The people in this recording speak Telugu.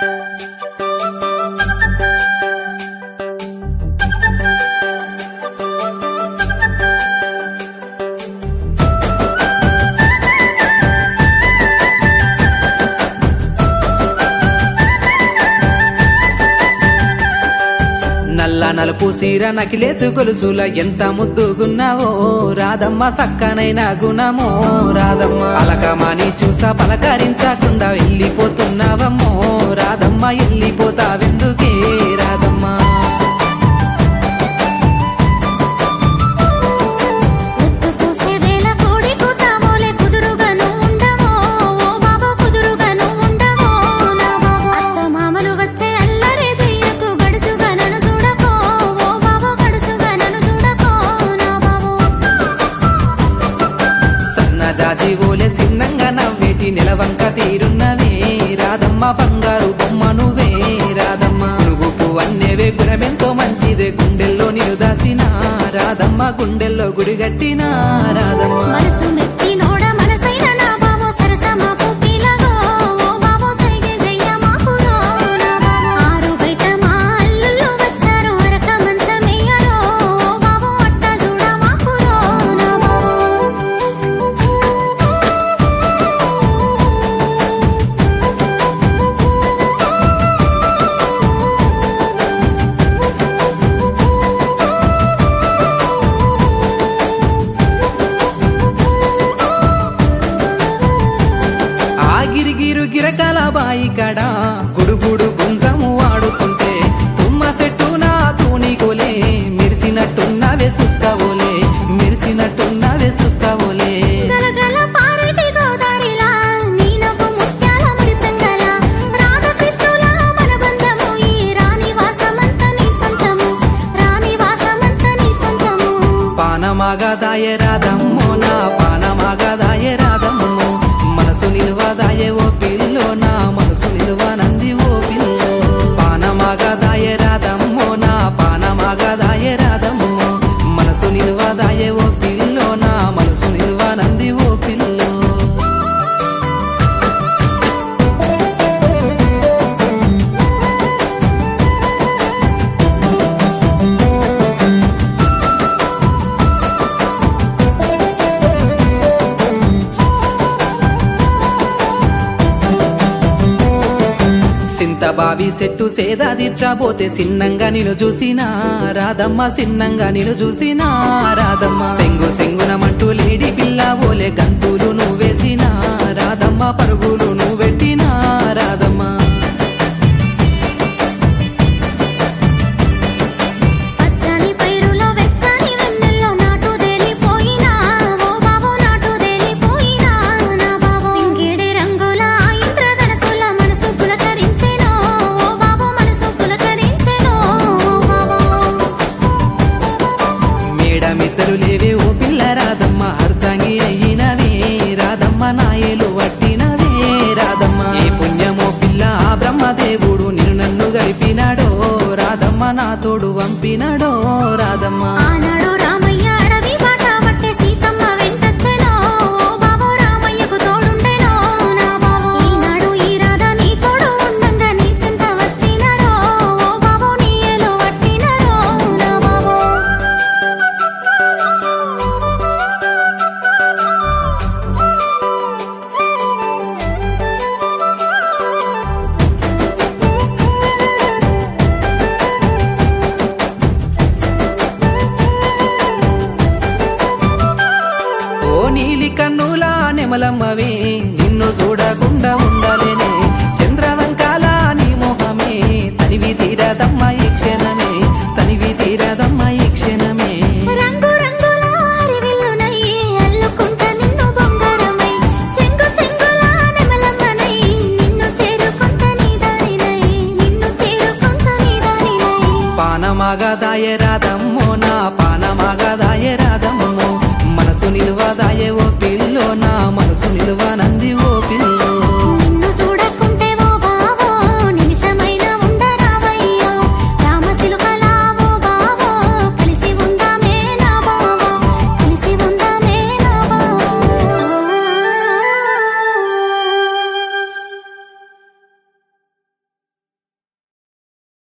నల్ల నలుపు సీర నకిలేసు గొలుసుల ఎంత ముద్దుగున్నావో రాధమ్మ సక్కనైన గుణమో రాధమ్మ అలకమాని చూసా పలకరించకుండా వెళ్ళిపోతున్నావమ్మో రాధమ్మ వెళ్ళిపోతావెందుకే రాధమ్మ ముత్తు పూసేదేల కోడి కూతామోలే కుదురుగాను ఉండవో ఓ బాబు కుదురుగాను ఉండవో నా బాబు అత్త మామలు వచ్చే అల్లరి చెయ్యకు గడుచుగా నన్ను చూడకో ఓ బాబు గడుచుగా నన్ను చూడకో నా బాబు సన్నజాజి ఓలే సిన్నంగా నవ్వేటి నిలవంక తీరున్నవే రాధమ్మ బంగారు బొమ్మ నువ్వే రాధమ్మ నువ్వు అన్నేవే గుణమెంతో మంచిదే గుండెల్లో నిన్ను దాసిన రాధమ్మ గుండెల్లో గుడిగట్టిన రాధమ్మ మనసు మెచ్చి నోడ మనసైన నా బాబు సరసమా పుట్టిలగో ఓ బాబు సైగే జయ్య మాకురో నా బాబు ఆరు బయట మా అల్లుళ్ళు వచ్చారు అరక మంచమేయరో ఓ బాబు అట్ట చూడ మాకురో నా బాబు ఆగిరిగిరు గిరకల బాయి కడ గుడుగుడు గుంజము వాడుతుంటే తుమ్మ చెట్టు నా తూని గోలే మెరిసినట్టున్నవే సుక్కవోలే మెరిసినట్టున్నవే సుక్కవోలే గలగల పారేటి గోదారిలా నీ నవ్వు ముత్యాల మురిపెంగల రాధకృష్ణుల మన బంధము ఈ రాణి వాసమంత నీ సొంతము రాణి వాసమంత నీ సొంతము పానమాగదాయ రాధమ్మో నా పానమాగదాయ రాధమ్మో మనసు నిలువదాయ ఓ పిల్లో నా మనసు నిలువనంది ఓ పిల్లో పానమాగదాయ రాధమ్మో నా పానమాగదాయ రాధమ్మో మనసు నిలువదాయ ఓ పిల్లో నా మనసు నిలువనంది ఓ పిల్లో సింత బావి చెట్టు సేద తీర్చబోతే సిన్నంగా నిన్ను చూసినా రాధమ్మ సిన్నంగా నిన్ను చూసినా రాధమ్మ సెంగు సెంగునమంటూ లేడి పిల్ల ఓలే గంతులు నువ్వేసినా రాధమ్మ పరుగులు నువ్వెట్టినా రాధమ్మ పచ్చని పైరులో వెచ్చని వెన్నెల్లో నాటు దేలిపోయినా ఓ బాబు నాటు దేలిపోయినా నా బాబు సింగిడి రంగుల ఇంద్రధనసుల మనసు పులకరించెనో ఓ బాబు మనసు పులకరించెనో ఓ బాబు మేడమిద్దరు లేవే ఓ పిల్ల రాధమ్మ అర్ధంగి అయ్యినవే రాధమ్మ నాయలు వట్టినవే రాధమ్మ ఏ పుణ్యమో పిల్ల ఆ బ్రహ్మదేవుడు నిన్ను నన్ను గడిపినాడో రాధమ్మ నా తోడు వంపినాడో రాధమ్మ ఆనాడు రామయ్య అడవి బాట పట్టే సీతమ్మ వెంటొచ్చెనో ఓ బాబు రామయ్యకు తోడుండెనో నా బాబు ఈనాడు ఈ రాధ నీ తోడు ఉండంగా నీ చింత వచ్చినరో ఓ బాబు నీ ఏలు వట్టినరో నా బాబు ఓ నీలి కన్నుల నెమలమ్మవే నిన్ను చూడకుండా ఉండలేనే చంద్రవంకాల నీ మొహమే తనివి తీరదమ్మ ఈ క్షణమే తనివి తీరదమ్మ ఈ క్షణమే రంగు రంగుల అరివిల్లునై అల్లుకుంట నిన్ను బొంగరమై చెంగు చెంగుల నెమలమ్మనై నిన్ను చేరుకుంట నీ దారినై నిన్ను చేరుకుంట నీ దారినై పానమాగదాయ రాధమ్మో నా పానమాగదాయ రాధమ్మో మనసు నిలువదాయ ఓ పిల్లో నా